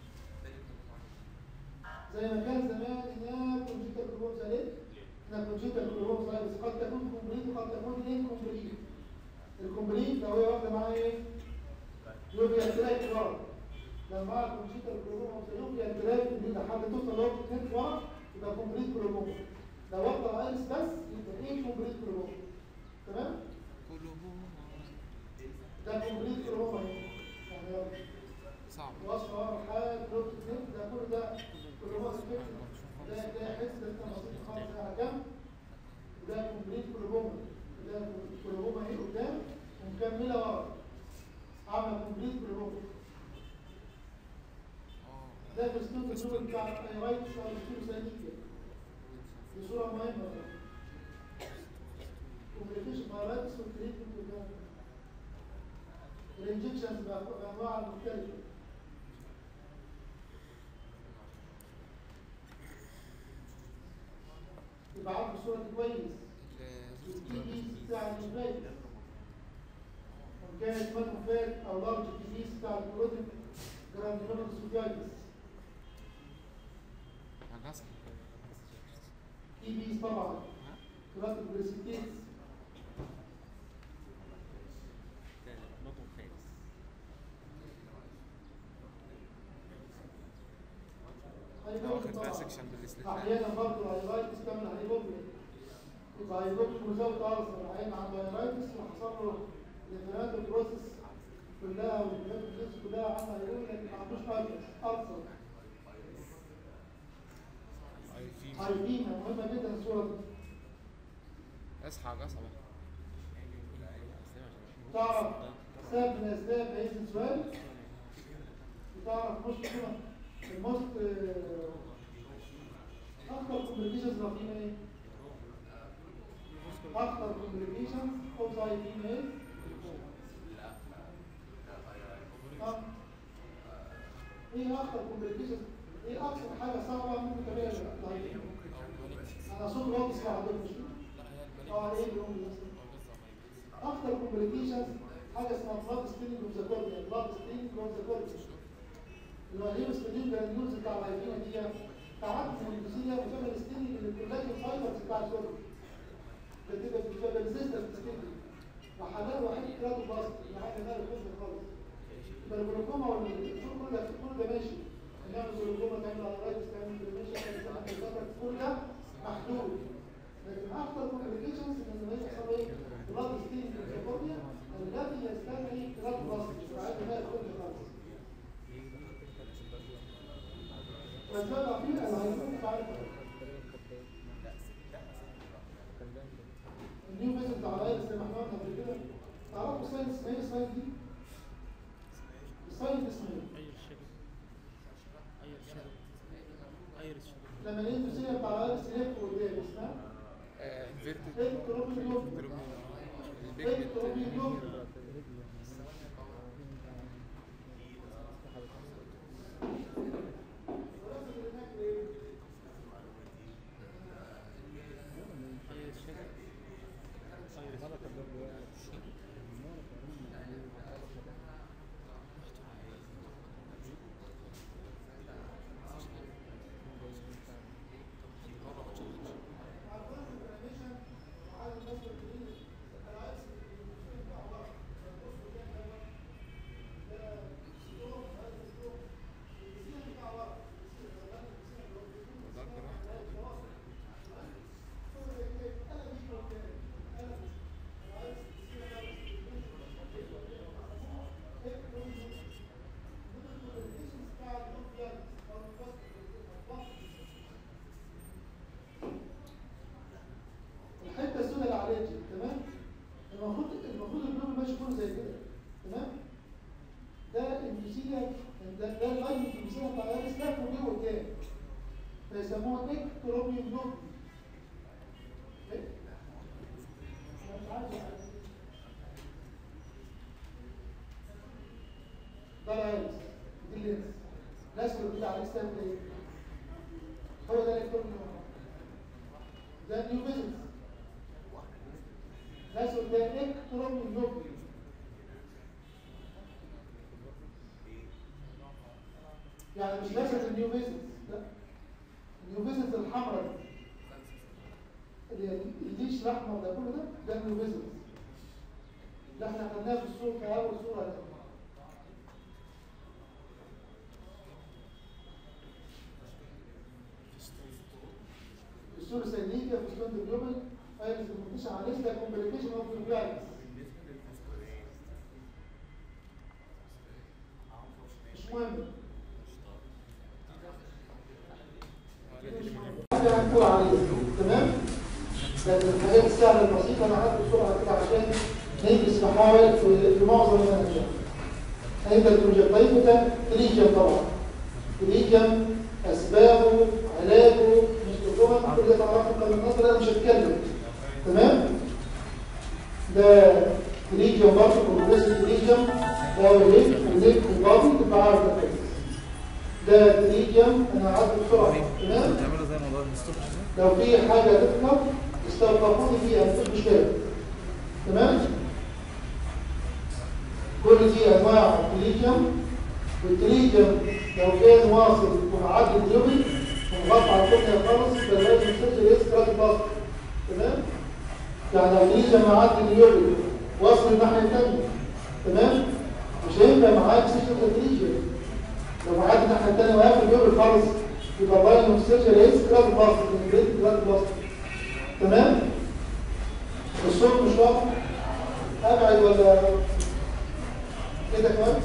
زي ما كان زمان هناك كونجيتال كروموما زي هنا كونجيتال كروموما فايروس قد تكون كومبليت وقد تكون انكومبليت الكومبليت لو هي واخده معاها ايه؟ يوبيا تراك كرار لو معاها كونجيتال كروموما يوبيا تراك دي لحد توصل لو كان كرار يبقى كومبليت كروموما لو واخده فايروس بس يبقى ايه كومبليت كروموما تمام؟ كلهم ده كومبليت كروموما يعني صعب وصفة حال بلوت اثنين ده كل ده كروموما سبيكتر ده ده حس ده بسيط خالص ده على جنب وده كومبليت كروموما ده كروموما ايه قدام ومكملة ورا عاملة كومبليت كروموما اه ده فستون الصورة بتاع الرايت او الستيروسانية دي صورة مهمة كومبليكيشن بايرايتس والتريتمنت وده الانجكشنز بانواع مختلفة يبقى عارف الصورة دي كويس التي بي بتاع الجبال وإن كانت ماكروفاج أو لارج ديزيز بتاع الكلوتين جراندينوما سوفيايتس هندسة تي بيز طبعا كلوتين بريسيتيتس ده نقطة فارس ده واخد فيها سكشن بالاستثناء احيانا برضه الهايلايتس تعمل هايبوبيا يبقى هايبوبيا مزود ارثر العين عنده هايلايتس وحصل له الانفلامات بروسيس كلها والانفلامات كلها عامله هايبوبيا لكن ما عندوش هايلايتس ارثر اي في هايبينا مهمه جدا الصوره دي اصحى يا جصبة تعرف سبب من اسباب هذا السؤال وتعرف مشكله الموست اكثر كومبليكيشنز رقيمه ايه؟ اكثر كومبليكيشنز اوف هايبينا ايه؟ آه. ايه اكثر كومبليكيشنز ايه اكثر حاجه صعبه ممكن تلاقيها الهايبينا انا صوت واطي اسمع عندكم مش اه ايه اللي هم اكتر كومبليكيشنز حاجه اسمها بلاد ستيننج اوف ذا كورنيا بلاد ستيننج اوف ذا كورنيا اللي هو الهيموستاتين جرانيولز بتاع الهايبينا دي تعدي من الجزيره وتعمل ستيننج للكولاجين فايبرز بتاع الكورنيا بتبقى بتبقى ريزيستنت ستيننج وحلال وحيد كراتو باست يعني ده الخبز خالص يبقى الجلوكوما والدكتور كل ده كل ده ماشي نعمل جلوكوما تعمل ارايتس تعمل انفلاميشن تعمل كل ده محدود لكن اكثر كومبليكيشنز ان هي يحصل ايه؟ بلاد ستين في الكورنيا الذي يستدعي بلاد باست وعاد ده كل خالص والسبب فيه الهيموجلوبين بعد النيو ميثود بتاع الفيروس زي ما احنا قلنا قبل كده تعرفوا ساينس اسمها ايه الساينس دي؟ الساينس اسمه ايه؟ أير الشباب أير الشباب أير الشباب لما الانتوسيه بتاع الفيروس يلف قدام اسمها انفيرتد الكروبيوم البيجمنت الكروبيوم أير الشباب أير الشباب وده جراحة الحته السوداء اللي عليها دي تمام المفروض المفروض البلوم ماشي كله زي كده تمام ده الانفيسيليا ده ده اللاين الانفيسيليا بتاع الاريس ده فوقيه قدام فيسموها اكتروبيوم لوب إيه؟ أنا مش عارف يعني. ده الاريس دي اللينس الاسود اللي عليه ستاند ايه هو ده ده نيو بيزنس ناس قدام اكترون من نوبل يعني مش نفس النيو بيزنس لا النيو بيزنس الحمراء دي اللي الديش الاحمر ده كله ده ده النيو بيزنس ده احنا خدناه في الصوره في اول صوره ده الصوره السينيكا في ستوند جلوبال فايروس المنتشر على لسه كومبليكيشن اوف الفيروس مش مهم حاجه هنقول عليها تمام لكن الحاجات السهله البسيطه انا هاخد بسرعه كده عشان ننجز محاور في في معظم المناهج هيبدا البروجكتين ده تريجم طبعا تريجم اسبابه علاجه مش طبعا كل ده تعرفه من النظر انا مش هتكلم تمام ده تريجم برضه بروجريسيف تريجم ده وليك وليك وبابي تبقى عارف ده كويس. ده تريجم انا هعدي بسرعه تمام تعملوا زي موضوع المستوب لو في حاجة تطلع استوقفوني فيها مفيش مشكلة تمام كل دي أنواع التليجيوم والتليجيوم لو كان واصل ومعدي اليوبي ومغطى على الكتلة خالص يبقى لازم يصير يسكر الباص تمام يعني لو التليجيوم معدي اليوبي واصل الناحية التانية تمام مش هينفع معاك سيشن التليجيوم لو معدي الناحية التانية وقافل اليوبي خالص يبقى اللاين اوف سيرجري ايه سكراب باص الجريد سكراب باص تمام الصوت مش واضح ابعد ولا كده كويس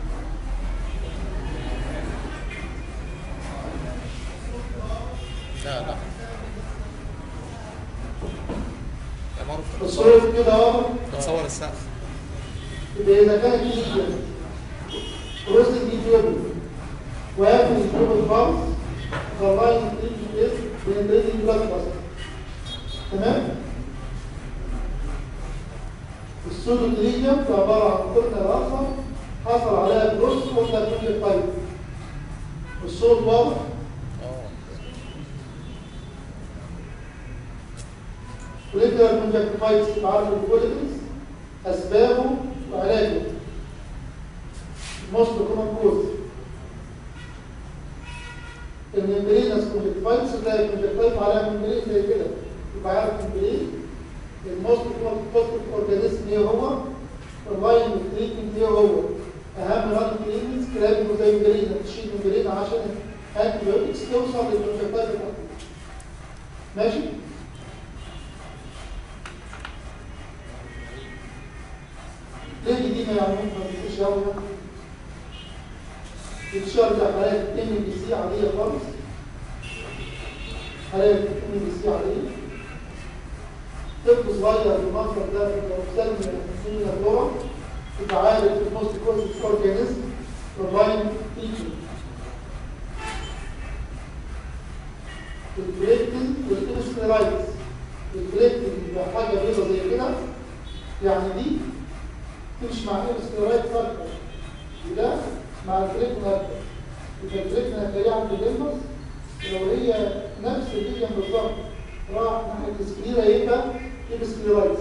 لا لا يا معروف الصوت كده واضح بتصور السقف يبقى اذا كانت دي بروست دي جوبل وقافل الجوبل خالص فاللاين دي اس بين بلاد باص تمام السودو تريجم عبارة عن قطنة رأسة حصل عليها بروس قلنا كل القلب الصوت واضح اه وليتر كونجكتيفايتس تعرف البوليتكس أسبابه وعلاجه most common cause الممبرينس كونجكتيفايتس ده كونجكتيف على ممبرين زي كده يبقى عارف ممبرين الموست كومن اورجانيزم ايه هو اللاين تريتمنت ايه هو اهم ران تريتمنت كلاب زي ممبرين تشيل ممبرين عشان انتيبيوتكس توصل للكونجكتيف بتاعته ماشي ليه دي ما يعملون ما بيفيش قوي بتشارج حالات ام بي سي عاديه خالص حالات ام بي سي عاديه طفل صغير بالمنظر ده لو سلم من سنين الدورة يبقى عارف البوست كوزيس اورجانيزم واللاين تيجي البريكتين والكيمسترايتس البريكتين يبقى حاجة بيضة زي كده يعني دي تمشي مع الكيمسترايت اكتر وده مع البريكتين اكتر يبقى البريكتين هتلاقيها عند الليمبس لو هي نفس الليجن بالظبط راح ناحية السكليرا يبقى كيمسترايتس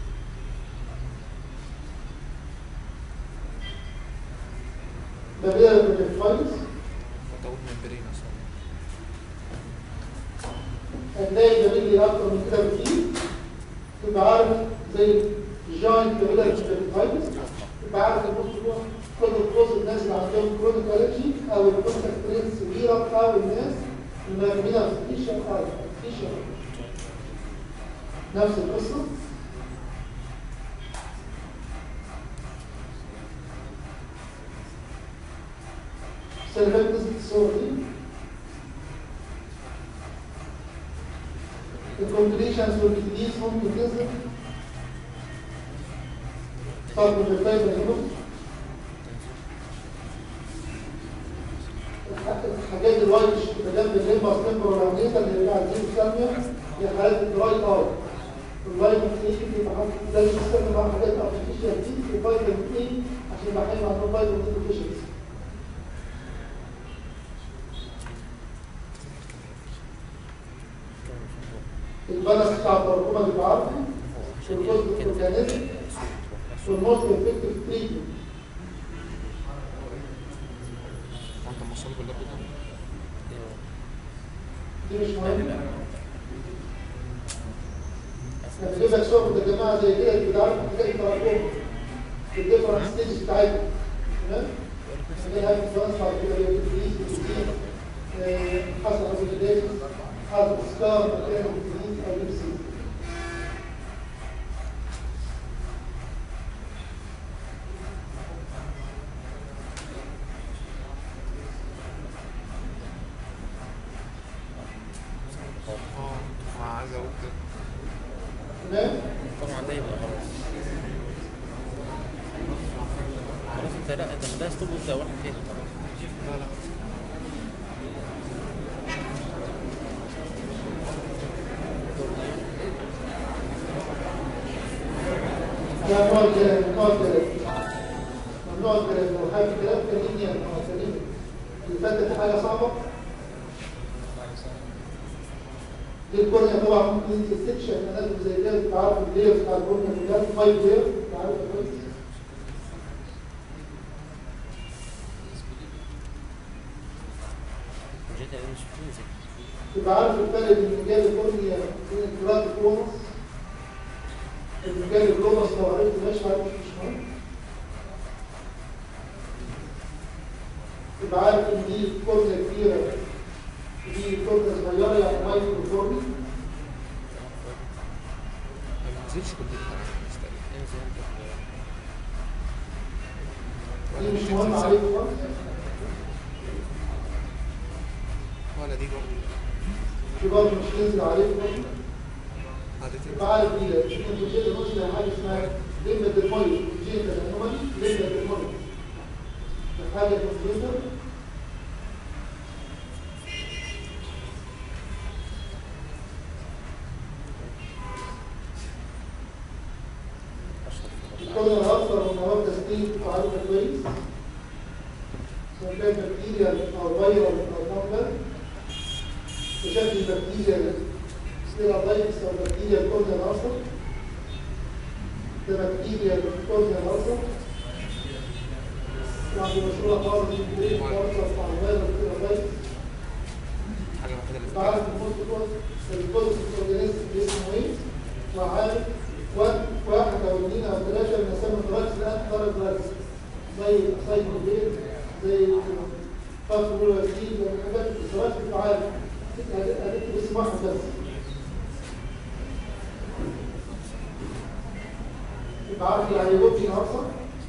ده بيقدر بالفايلز مطول ممبرين اصلا هتلاقي ده بيجي اكتر من كده بكتير تبقى عارف زي الجاينت ده بيقدر بالفايلز تبقى عارف البوست كل الكوز الناس اللي عندهم كرونيك الرجي او الكونتاكت ترينز كبيره او الناس المرميين على الفيشر او الفيشر نفس القصه السنه اللي فاتت نزلت الصور دي الكومبليشنز والجديد ممكن تنزل طب من الطيب الهيموس الحاجات الوايت اللي جنب الليمبر سليمبر والعنيزه اللي هي عايزين الساميه هي حالات الدراي اي اللايت بتيجي في محل لازم تستخدم مع حاجات ارتفيشال دي في فيتامين اي عشان يبقى حلو عندهم فيتامين دي ديفيشنسي البالانس بتاع التراكمة اللي بعرفه والجزء الاورجانيزم والموست افكتيف تريتمنت وانت موصل باللاب ده دي مش مهمة انا بجيب لك صور يا جماعه زي كده اللي بتعرف حاجات التراكم في الديفرنت ستيجز بتاعتها تمام؟ عشان هاي الفرنسا بعد كده بيبقى في الانجليزي حصل ابو حصل سكار مكان الانجليزي او لبسي اه ما عايز اقول كده تمام؟ طبعا ده يبقى خلاص خلاص انت لا انت ده اسلوب ده واحد تاني خلاص لا لا ده نوع الكلام نوع الكلام ممنوع الكلام لو حابب الكلام كلمني انا أو كلمني اللي فاتت في حاجه صعبه دي الكورنيا طبعا ممكن انت تستكشف اناتومي زي كده تبقى عارف اللير بتاع الكورنيا كلها فايف لير تبقى عارف كويس وجيت انا مش فيزيك تبقى عارف الفرق بين مجال الكورنيا وبين الكرات الكونس المجال الكونس لو عرفت ماشي عارف مش مهم تبقى عارف ان دي كورنيا كبيره ودي كورنيا صغيره يعني مايكرو كورنيا ما بنزلش كل دي حاجات بس تقريبا انزل انت دي مش مهم عليك خالص ولا دي برضه دي برضه مش تنزل عليك برضه عادتين تبقى عارف دي لان الجيل مش حاجه اسمها لمة الميه الجيل الانومالي لمة الميه ده حاجه كمبيوتر الكورنيا الاكثر من مواد تسليم معروفه كويس سواء كان بكتيريا او فيروس او فانجل بشكل بكتيريا ستيرادايتس او بكتيريا الكورنيا الاصل ده بكتيريا الكورنيا الاصل يعني مشهوره خالص في البريد خالص مع الفيروس ستيرادايتس الحاجة الوحيدة اللي بعرف فاتت الموت الكورس الاورجانيزم اسمه ايه وعارف واحد واحد او اثنين او ثلاثه من اسامي الدراجز الان طلب دراجز زي السايكلوبيد زي فاسفورولاسين زي الحاجات الدراجز بتبقى عارف هتكتب اسم واحد بس يبقى عارف العيوبين اكثر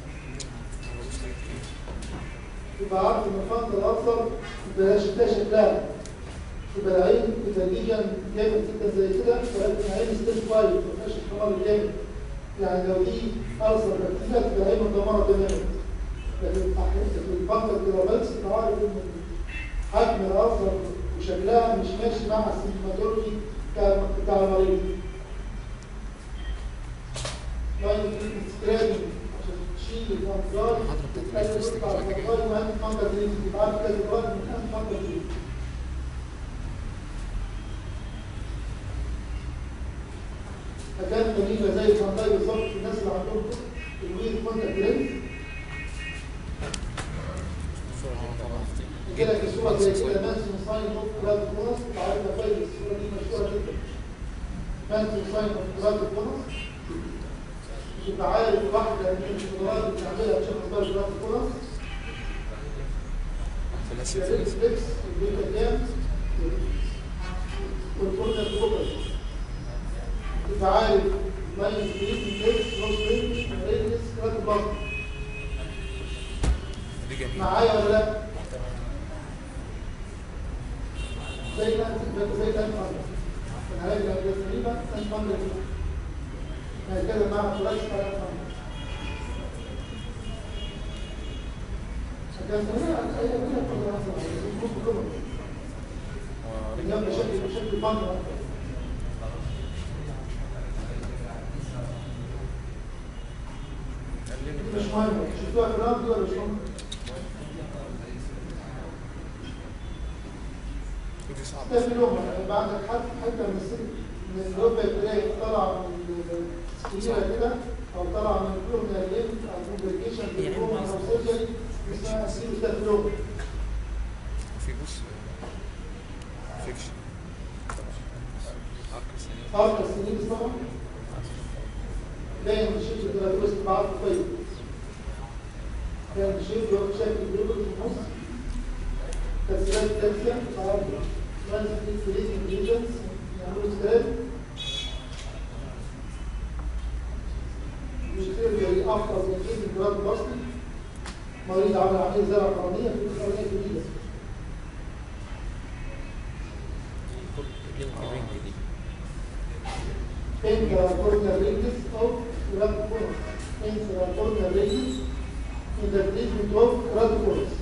يبقى عارف ان الخط الاكثر بلاش ده شكلها يبقى العين بتدريجا جامد جدا زي كده ولكن العين ستيج 5 ما فيهاش الحمار الجامد يعني لو دي ألسر بكتيريا تبقى العين مدمره تماما لكن في البنكر كده تبقى عارف ان حجم الألسر وشكلها مش ماشي مع السيماتولوجي بتاع بتاع المريض لاين سكرابنج عشان تشيل الانفجار تتأكد تطلع الانفجار وهل الفنجر دي تبقى عارف كذا درجة من أهم فنجر دي فكانت جميلة زي الفنجاي بالظبط في الناس اللي عندهم الوير كونتاكت لينز كده في صورة زي كده مانسون ساين اوف كلاد كونس تعرفها كويس الصورة دي مشهورة جدا مانسون ساين اوف كلاد كونس يبقى عارف واحدة من القدرات اللي بنعملها بشكل كلاد كونس فلاسل الريكس فلاسل فليكس البيتا والكورنر بروبرتي يبقى عارف لاين سبيس ليكس نوت رينج ريديوس كلاد بلس دي جميلة معايا ولا لا؟ زي ما زي كان فاضل العلاج الجسدية كان فاضل هكذا مع فلاش كان فاضل كان هنا اي هنا كل واحد اليوم بشكل بشكل فاضل مش مهم شفتوها في الرام دي ولا مش مهم؟ ودي صعبة ده في يوم بعد حد حتى من السن من الربع تلاقي طالعه من السكينه كده او طالعه من الكورنيا ليمف او كومبليكيشن في الكوما او سيرجري اسمها سيروستافلوما في بص فيكشن عرق السنين اربع سنين اسمها باين في شكل الجلاتوس بعض طيب كان شيء يوم شكل بيقول في النص تسليات كالسيوم تعرض ترانسفيت فليزنج ايجنتس يعملوا ستريس يشتري زي افضل من ايه الجراد البصري مريض عمل عمليه زرع قرنيه في قرنيه جديده الرينج دي intracorneal ranges of keratoconus. Intracorneal ranges in the treatment of keratoconus.